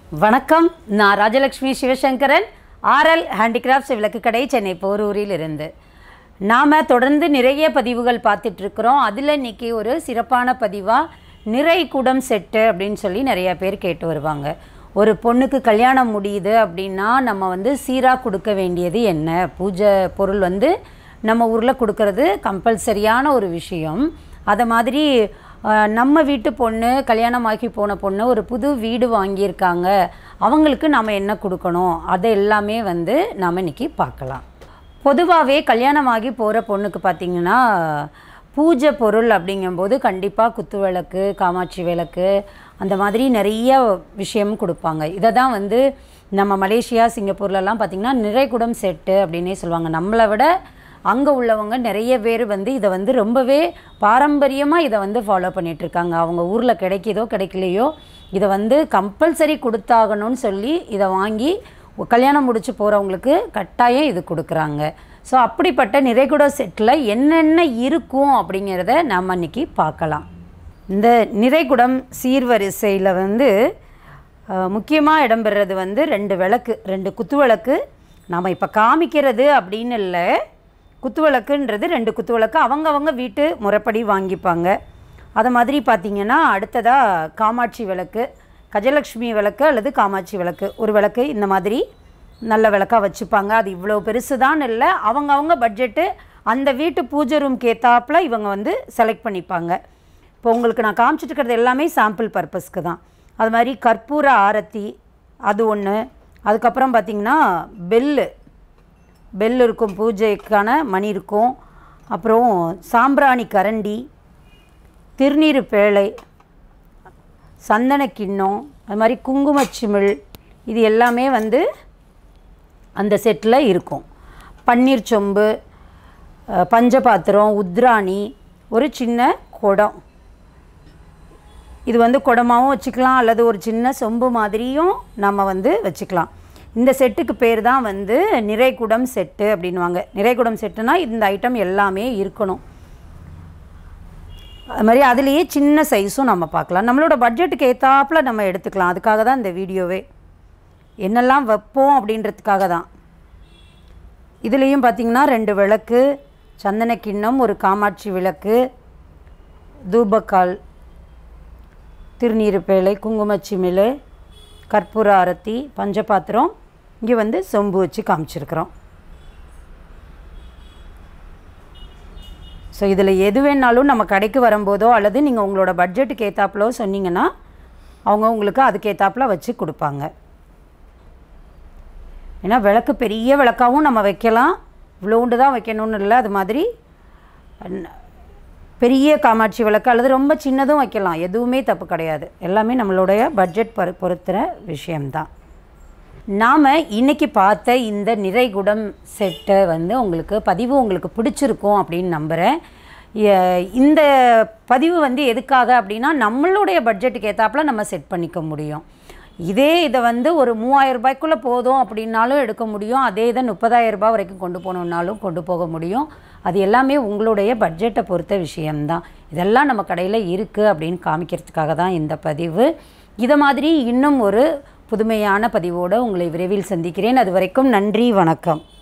வணக்கம் நான் Rajalakshmi Sivasankaran RL handicrafts விளக்கு கடை சென்னை போரூரில் இருந்து நாம் தொடர்ந்து நிறைய பதிவுகள் பார்த்துட்ருக்குறோம் அதில் இன்றைக்கி ஒரு சிறப்பான பதிவாக நிறை குடம் செட்டு அப்படின்னு சொல்லி நிறைய பேர் கேட்டு வருவாங்க ஒரு பொண்ணுக்கு கல்யாணம் முடியுது அப்படின்னா நம்ம வந்து சீராக கொடுக்க வேண்டியது என்ன பூஜை பொருள் வந்து நம்ம ஊரில் கொடுக்கறது கம்பல்சரியான ஒரு விஷயம் அதை மாதிரி அஹ், நம்ம வீட்டு பொண்ணு கல்யாணமாகி போன பொண்ணு ஒரு புது வீடு வாங்கியிருக்காங்க அவங்களுக்கு நாம் என்ன கொடுக்கணும் அதை எல்லாமே வந்து நாம் இன்னைக்கு பார்க்கலாம் பொதுவாகவே கல்யாணமாகி போகிற பொண்ணுக்கு பார்த்திங்கன்னா பூஜை பொருள் அப்படிங்கும்போது கண்டிப்பாக குத்து விளக்கு காமாட்சி விளக்கு அந்த மாதிரி நிறைய விஷயம் கொடுப்பாங்க இதை தான் வந்து நம்ம மலேசியா சிங்கப்பூர்லலாம் பார்த்திங்கன்னா நிறைகுடம் செட்டு அப்படின்னே சொல்லுவாங்க நம்மளை விட அங்கே உள்ளவங்க நிறைய பேர் வந்து இதை வந்து ரொம்பவே பாரம்பரியமாக இதை வந்து ஃபாலோ பண்ணிகிட்ருக்காங்க அவங்க ஊரில் கிடைக்குதோ கிடைக்கலையோ இதை வந்து கம்பல்சரி கொடுத்தாகணும்னு சொல்லி இதை வாங்கி கல்யாணம் முடிச்சு போகிறவங்களுக்கு கட்டாயம் இது கொடுக்குறாங்க ஸோ அப்படிப்பட்ட நிறைகுட செட்டில் என்னென்ன இருக்கும் அப்படிங்கிறத நம்ம இன்னைக்கு பார்க்கலாம் இந்த நிறைகுடம் சீர்வரிசையில் வந்து முக்கியமாக இடம்பெறது வந்து ரெண்டு விளக்கு ரெண்டு குத்து விளக்கு நாம் இப்போ காமிக்கிறது அப்படின்னு இல்லை குத்து விளக்குன்றது ரெண்டு குத்து விளக்கு அவங்கவங்க வீட்டு முறைப்படி வாங்கிப்பாங்க அது மாதிரி பார்த்திங்கன்னா அடுத்ததாக காமாட்சி விளக்கு கஜலக்ஷ்மி விளக்கு அல்லது காமாட்சி விளக்கு ஒரு விளக்கு இந்த மாதிரி நல்ல விளக்காக வச்சுப்பாங்க அது இவ்வளோ பெருசு தான் இல்லை அவங்கவங்க பட்ஜெட்டு அந்த வீட்டு பூஜை ரூம்க்கு ஏத்தாப்புல இவங்க வந்து செலக்ட் பண்ணிப்பாங்க இப்போ உங்களுக்கு நான் காமிச்சிட்டு இருக்கிறது எல்லாமே சாம்பிள் பர்பஸ்க்கு தான் அது மாதிரி கற்பூர ஆரத்தி அது ஒன்று அதுக்கப்புறம் பார்த்திங்கன்னா பெல்லு பெல் இருக்கும் பூஜைக்கான மணி இருக்கும் அப்புறம் சாம்பிராணி கரண்டி திருநீறு பேழை சந்தன கிண்ணம் அது மாதிரி குங்குமச்சிமிழ் இது எல்லாமே வந்து அந்த செட்டில் இருக்கும் பன்னீர் சொம்பு அஹ், பஞ்சபாத்திரம் உத்ராணி ஒரு சின்ன குடம் இது வந்து குடமாவும் வச்சுக்கலாம் அல்லது ஒரு சின்ன சொம்பு மாதிரியும் நம்ம வந்து வச்சுக்கலாம் இந்த செட்டுக்கு பேர் தான் வந்து நிறைகுடம் செட்டு அப்படின்வாங்க நிறைகுடம் செட்டுனா இந்த ஐட்டம் எல்லாமே இருக்கணும் அது மாதிரி அதுலேயே சின்ன சைஸும் நம்ம பார்க்கலாம் நம்மளோட பட்ஜெட்டுக்கு ஏற்றாப்புல நம்ம எடுத்துக்கலாம் அதுக்காக தான் இந்த வீடியோவே என்னெல்லாம் வைப்போம் அப்படின்றதுக்காக தான் இதுலேயும் பார்த்திங்கன்னா ரெண்டு விளக்கு சந்தன கிண்ணம் ஒரு காமாட்சி விளக்கு தூபக்கால் திருநீறு பேழை குங்குமச்சிமிழ் கற்பூர ஆரத்தி பஞ்சபாத்திரம் இங்கே வந்து சொம்பு வச்சு காமிச்சிருக்கிறோம் ஸோ இதில் எது வேணாலும் நம்ம கடைக்கு வரும்போதோ அல்லது நீங்கள் உங்களோட பட்ஜெட்டுக்கு ஏற்றாப்புலோ சொன்னீங்கன்னா அவங்க உங்களுக்கு அதுக்கேற்றாப்புல வச்சு கொடுப்பாங்க ஏன்னா விளக்கு பெரிய விளக்காகவும் நம்ம வைக்கலாம் இவ்வளோண்டு தான் வைக்கணும்னு இல்லை அது மாதிரி ந- பெரிய காமாட்சி விளக்கு அல்லது ரொம்ப சின்னதும் வைக்கலாம் எதுவுமே தப்பு கிடையாது எல்லாமே நம்மளுடைய பட்ஜெட் பொறு பொறுத்துற விஷயம்தான் நாம் இன்னைக்கு பார்த்த இந்த நிறைகுடம் செட்டை வந்து உங்களுக்கு பதிவு உங்களுக்கு பிடிச்சிருக்கும் அப்படின்னு நம்புகிறேன் எ- இந்த பதிவு வந்து எதுக்காக அப்படின்னா நம்மளுடைய பட்ஜெட்டுக்கு ஏற்றாப்புல நம்ம செட் பண்ணிக்க முடியும் இதே இதை வந்து ஒரு மூவாயிரம் ரூபாய்க்குள்ளே போதும் அப்படின்னாலும் எடுக்க முடியும் அதே இதை முப்பதாயிரம் ரூபாய் வரைக்கும் கொண்டு போகணுன்னாலும் கொண்டு போக முடியும் அது எல்லாமே உங்களுடைய பட்ஜெட்டை பொறுத்த விஷயம்தான் இதெல்லாம் நம்ம கடையில் இருக்குது அப்படின்னு காமிக்கிறதுக்காக தான் இந்த பதிவு இதை மாதிரி இன்னும் ஒரு புதுமையான பதிவோடு உங்களை விரைவில் சந்திக்கிறேன் அது வரைக்கும் நன்றி வணக்கம்